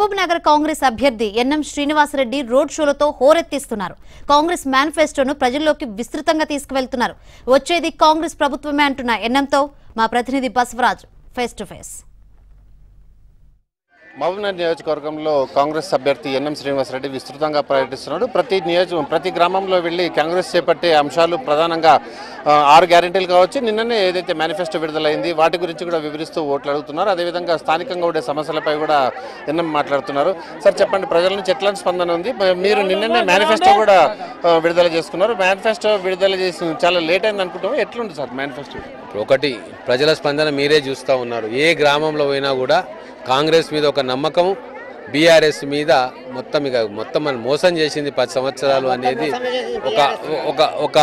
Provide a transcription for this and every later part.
మహబూబ్ నగర్ కాంగ్రెస్ అభ్యర్థి NM Srinivasa Reddy road షోలతో హోరెత్తిస్తున్నారు Congress మేనిఫెస్టోను ప్రజల్లోకి విస్తృతంగా తీసుకువెళ్తున్నారు వచ్చేది కాంగ్రెస్ ప్రభుత్వమే అంటున్న ఎన్ఎంతో మా ప్రతినిధి Basavaraj face to face Mahabubnagar నియోజకవర్గంలో కాంగ్రెస్ అభ్యర్థి ఎన్ఎం శ్రీనివాసరెడ్డి విస్తృతంగా పర్యటిస్తున్నాడు ప్రతి నియోజక ప్రతి గ్రామంలో వెళ్ళి కాంగ్రెస్ చేపట్టే అంశాలు ప్రధానంగా ఆ, ఆరు గ్యారెంటీలు కావచ్చు నిన్ననే ఏదైతే మేనిఫెస్టో విడుదలైంది వాటి గురించి కూడా వివరిస్తూ ఓట్లు అడుగుతున్నారు అదేవిధంగా స్థానికంగా ఉండే సమస్యలపై కూడా ఎన్ఎం మాట్లాడుతున్నారు సార్ చెప్పండి ప్రజల నుంచి ఎట్లాంటి స్పందన ఉంది మ- మీరు నిన్ననే మేనిఫెస్టో కూడా ఆ, విడుదల చేసుకున్నారు మేనిఫెస్టో విడుదల చేసి చాలా లేట్ అయింది అనుకుంటాము ఎట్లుంది సార్ మేనిఫెస్టో ఒకటి ప్రజల స్పందన మీరే చూస్తూ ఉన్నారు ఏ గ్రామంలో పోయినా కూడా కాంగ్రెస్ మీద ఒక నమ్మకం బీఆర్ఎస్ మీద మొత్తం ఇక మొత్తం మనం మోసం చేసింది పది సంవత్సరాలు అనేది ఒక ఒక ఒక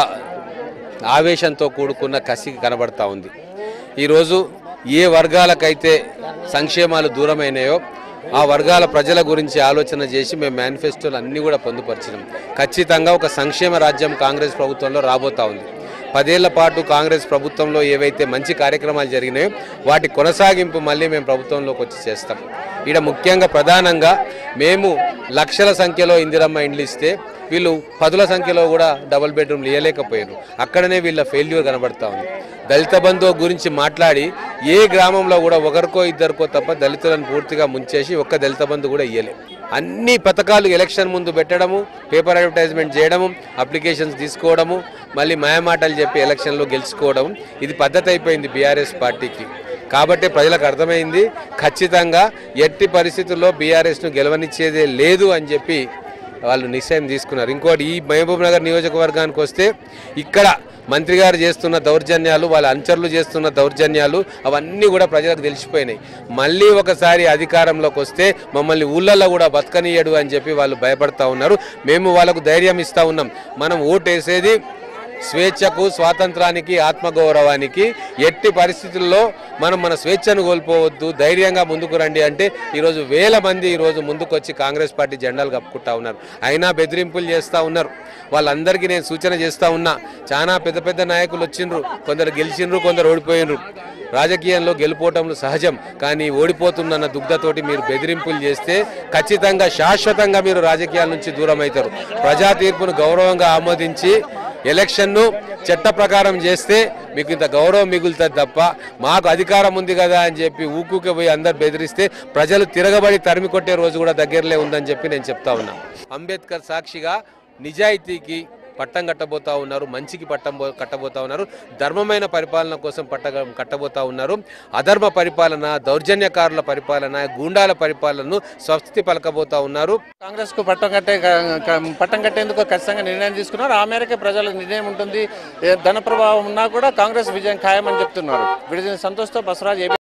ఆవేశంతో కూడుకున్న కసి కనబడతా ఉంది ఈరోజు ఏ వర్గాలకైతే సంక్షేమాలు దూరమైనాయో ఆ వర్గాల ప్రజల గురించి ఆలోచన చేసి మేము మేనిఫెస్టోలు అన్నీ కూడా పొందుపరిచినాం ఖచ్చితంగా ఒక సంక్షేమ రాజ్యం కాంగ్రెస్ ప్రభుత్వంలో రాబోతా ఉంది పదేళ్ల పాటు కాంగ్రెస్ ప్రభుత్వంలో ఏవైతే మంచి కార్యక్రమాలు జరిగినాయో వాటి కొనసాగింపు మళ్ళీ మేము ప్రభుత్వంలోకి వచ్చి చేస్తాం ఈడ ముఖ్యంగా ప్రధానంగా మేము లక్షల సంఖ్యలో ఇందిరమ్మ ఇండ్లు ఇస్తే వీళ్ళు పదుల సంఖ్యలో కూడా డబుల్ బెడ్రూమ్లు ఇవ్వలేకపోయారు అక్కడనే వీళ్ళ ఫెయిల్యూర్ కనబడతా ఉంది దళిత బంధువు గురించి మాట్లాడి ఏ గ్రామంలో కూడా ఒకరికో ఇద్దరికో తప్ప దళితులను పూర్తిగా ముంచేసి ఒక్క దళిత బంధు కూడా ఇయ్యలే అన్ని పథకాలు ఎలక్షన్ ముందు పెట్టడము పేపర్ అడ్వర్టైజ్మెంట్ చేయడము అప్లికేషన్స్ తీసుకోవడము మళ్ళీ మాయమాటలు చెప్పి ఎలక్షన్లో గెలుచుకోవడం ఇది పద్ధతి అయిపోయింది బీఆర్ఎస్ పార్టీకి కాబట్టి ప్రజలకు అర్థమైంది ఖచ్చితంగా ఎట్టి పరిస్థితుల్లో బీఆర్ఎస్ను గెలవనిచ్చేదే లేదు అని చెప్పి వాళ్ళు నిశ్చయం తీసుకున్నారు ఇంకోటి ఈ మహబూబ్ నగర్ నియోజకవర్గానికి వస్తే ఇక్కడ మంత్రి గారు చేస్తున్న దౌర్జన్యాలు వాళ్ళ అనుచరులు చేస్తున్న దౌర్జన్యాలు అవన్నీ కూడా ప్రజలకు తెలిసిపోయినాయి మళ్ళీ ఒకసారి అధికారంలోకి వస్తే మమ్మల్ని ఊళ్ళల్లో కూడా బతకనీయడు అని చెప్పి వాళ్ళు భయపడతా ఉన్నారు మేము వాళ్ళకు ధైర్యం ఇస్తా ఉన్నాం మనం ఓటేసేది స్వేచ్ఛకు స్వాతంత్రానికి ఆత్మగౌరవానికి ఎట్టి పరిస్థితుల్లో మనం మన స్వేచ్ఛను కోల్పోవద్దు ధైర్యంగా ముందుకు రండి అంటే ఈరోజు వేల మంది ఈరోజు ముందుకు వచ్చి కాంగ్రెస్ పార్టీ జెండాలు కప్పుకుంటా ఉన్నారు అయినా బెదిరింపులు చేస్తూ ఉన్నారు వాళ్ళందరికీ నేను సూచన చేస్తూ ఉన్నా చాలా పెద్ద పెద్ద నాయకులు వచ్చిండ్రు కొందరు గెలిచిండ్రు కొందరు ఓడిపోయినరు రాజకీయంలో గెలుపోవటంలో సహజం కానీ ఓడిపోతున్న దుగ్ధతోటి మీరు బెదిరింపులు చేస్తే ఖచ్చితంగా శాశ్వతంగా మీరు రాజకీయాల నుంచి దూరం అవుతారు ప్రజా తీర్పును గౌరవంగా ఆమోదించి ఎలక్షన్ను చట్ట ప్రకారం చేస్తే మీకు ఇంత గౌరవం మిగులుతుంది తప్ప మాకు అధికారం ఉంది కదా అని చెప్పి ఊకుకే పోయి అందరు బెదిరిస్తే ప్రజలు తిరగబడి తరిమి కొట్టే రోజు కూడా దగ్గరలే ఉందని చెప్పి నేను చెప్తా ఉన్నా అంబేద్కర్ సాక్షిగా నిజాయితీకి పట్టం కట్టబోతా ఉన్నారు మంచికి పట్టం బో- కట్టబోతా ఉన్నారు ధర్మమైన పరిపాలన కోసం పట్ట కట్టబోతా ఉన్నారు అధర్మ పరిపాలన దౌర్జన్యకారుల పరిపాలన గూండాల పరిపాలనను స్వస్తి పలకబోతా ఉన్నారు కాంగ్రెస్ కు పట్టం కట్టే పట్టం కట్టేందుకు ఖచ్చితంగా నిర్ణయం తీసుకున్నారు ఆ మేరకే ప్రజల నిర్ణయం ఉంటుంది ఏ ధన ప్రభావం ఉన్నా కూడా కాంగ్రెస్ విజయం ఖాయమని చెప్తున్నారు విడుదల సంతోష్తో బసవరాజ్ ఏబీ